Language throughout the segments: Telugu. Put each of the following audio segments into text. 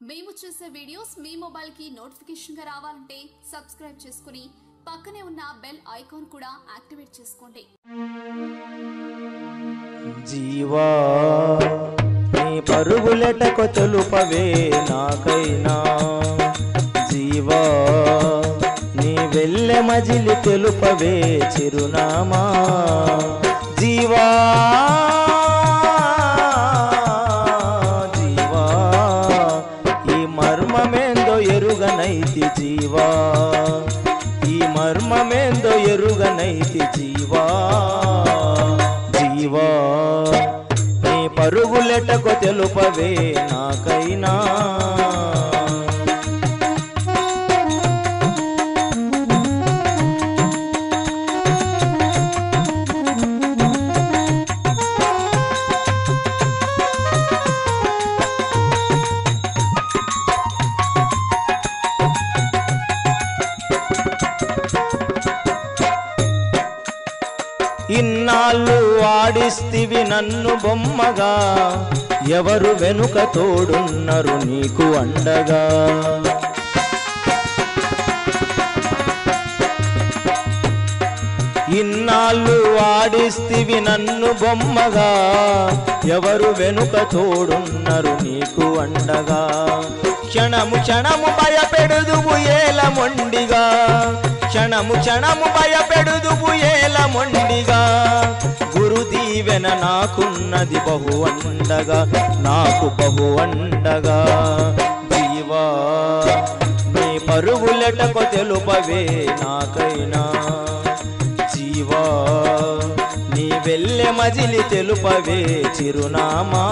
మేము చేసే వీడియోస్ మీ మొబైల్కి నోటిఫికేషన్గా రావాలంటే సబ్స్క్రైబ్ చేసుకుని పక్కనే ఉన్న బెల్ ఐకాన్ కూడా యాక్టివేట్ చేసుకోండి జీవా నీ పరుగులెటకు తెలుపవే నాకైనా జీవా నీ వెళ్ళె మజిలి తెలుపవే చిరునామా జీవా జీవా ఈ మర్మమేందో ఎరుగనైతి జీవా ఈ మర్మమేందో ఎరుగనైతి జీవా జీవా నీ పరుగులెటకు తెలుపవే నాకైనా ఇన్నాళ్ళు ఆడిస్తివి నన్ను బొమ్మగా ఎవరు వెనుక తోడున్నారు నీకు అండగా ఇన్నాళ్ళు ఆడిస్తివి నన్ను బొమ్మగా ఎవరు వెనుక తోడున్నారు నీకు అండగా క్షణము క్షణము భయపెడుదువు ఏల మొండిగా క్షణము క్షణము భయపెడుదువు ఏల మొండిగా గురు దీవెన నాకున్నది బహు అండగా నాకు బహు అండగా జీవా నీ పరుగులెటకు తెలుపవే నాకైనా జీవా నీ వెళ్ళె మజిలి తెలుపవే చిరునామా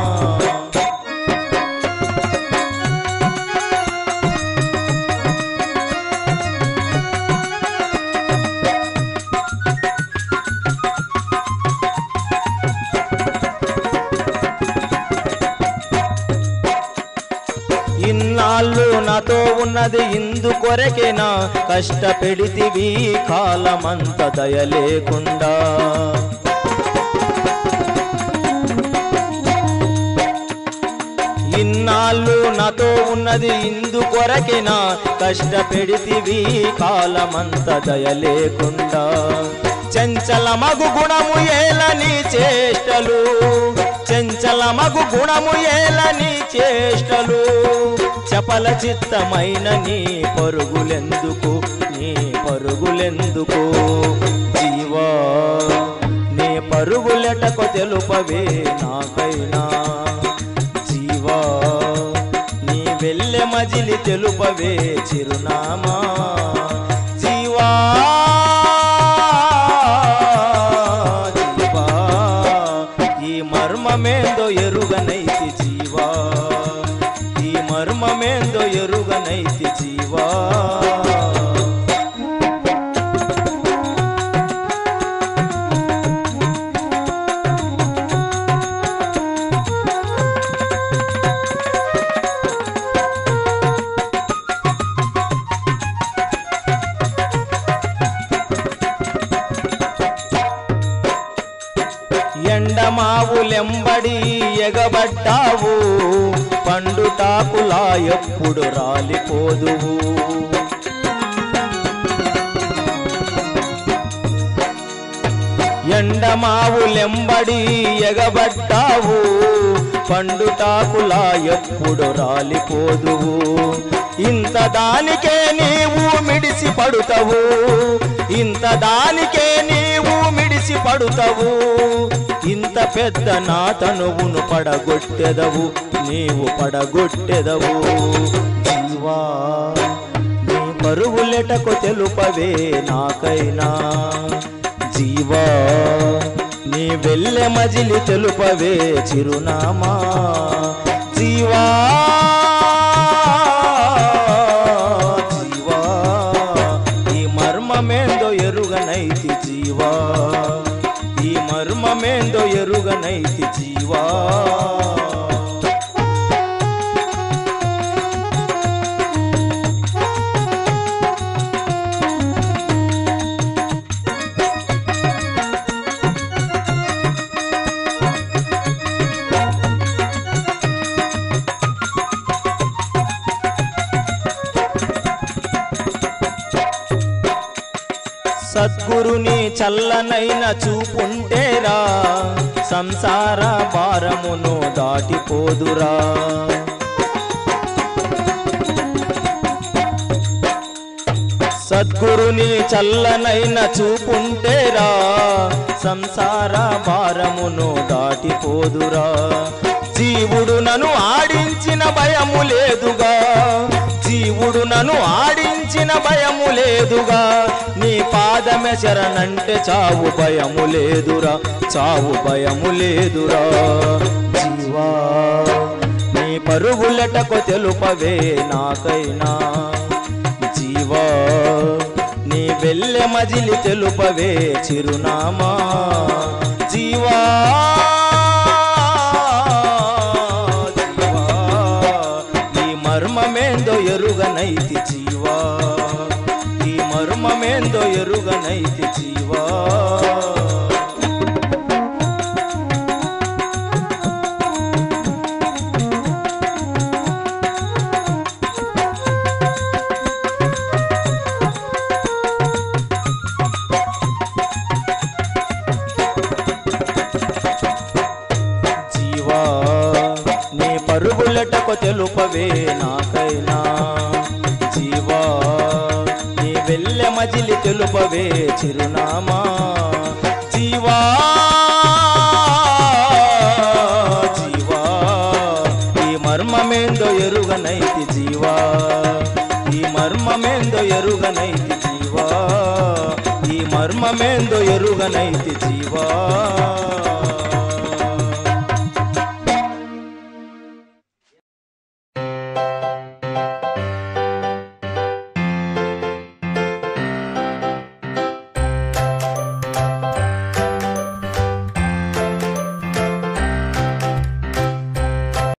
ఇన్నాళ్ళు నాతో ఉన్నది ఇందు కొరకేనా కష్టపెడితివి కాలమంత దయ లేకుండా ఇన్నాళ్ళు నాతో ఉన్నది ఇందు కొరకేనా కష్టపెడితివి కాలమంత దయ లేకుండా చంచల మగు గుణము ఏలని చేష్టలు చంచల మగు గుణము ఏలని చేష్టలు చపల చిత్తమైన నీ పరుగులెందుకు నీ పరుగులెందుకు జీవా నీ పరుగులెటకు తెలుపవే నాకైనా జీవా నీ వెళ్ళె మజిలి తెలుపవే చిరునామా జీవా జీవా ఈ మర్మమేందో ఎరుగనైతి జీవా ఈ మర్మమేందో ఎరుగనైతి జీవా ఎండమావులెంబడి ఎగబడ్డావు పండుటాకులా ఎప్పుడు రాలిపోదువు ఎండమావులెంబడి ఎగబడ్డావు పండుటాకులా ఎప్పుడు రాలిపోదువు ఇంత దానికే నీవు మిడిసి పడుతావు ఇంత దానికే నీవు మిడిసి పడుతావు ఇంత పెద్ద నా తనువును పడగొట్టెదవు నీవు పడగొట్టెదవు జీవా నీ పరుగులెటకు తెలుపవే నాకైనా జీవా నీ వెళ్ళె మజిలి తెలుపవే చిరునామా జీవా జీవా ఈ మర్మమేందో ఎరుగనైతి జీవా ఈ మర్మమేందో ఎరుగనైతి జీవా సద్గురుని చల్లనైన చూపుంటేరా సంసార భారమును దాటిపోదురా సద్గురుని చల్లనైన చూపుంటేరా సంసార భారమును దాటిపోదురా జీవుడు నన్ను ఆడించిన భయము లేదుగా జీవుడు నన్ను ఆడించిన భయము లేదుగా నీ పాదమే శరణంటే చావు భయము లేదురా చావు భయము లేదురా జీవా నీ పరుగులటకు తెలుపవే నాకైనా జీవా నీ వెళ్ళె మజిలి తెలుపవే చిరునామా జీవా జీవా ఈ మర్మమేందో ఎరుగనైతి జీవా ఈ మర్మమేందో ఎరుగనైతి జీవా జీవా నీ పరుగులటకు తెలుపవే నాకైనా జీవా నీ వెళ్ళె మజిలి తెలుపవే చిరునామా జీవా జీవా ఈ మర్మమేందో ఎరుగనైతి జీవా ఈ మర్మమేందో ఎరుగనైతి జీవా ఈ మర్మమేందో ఎరుగనైతి జీవా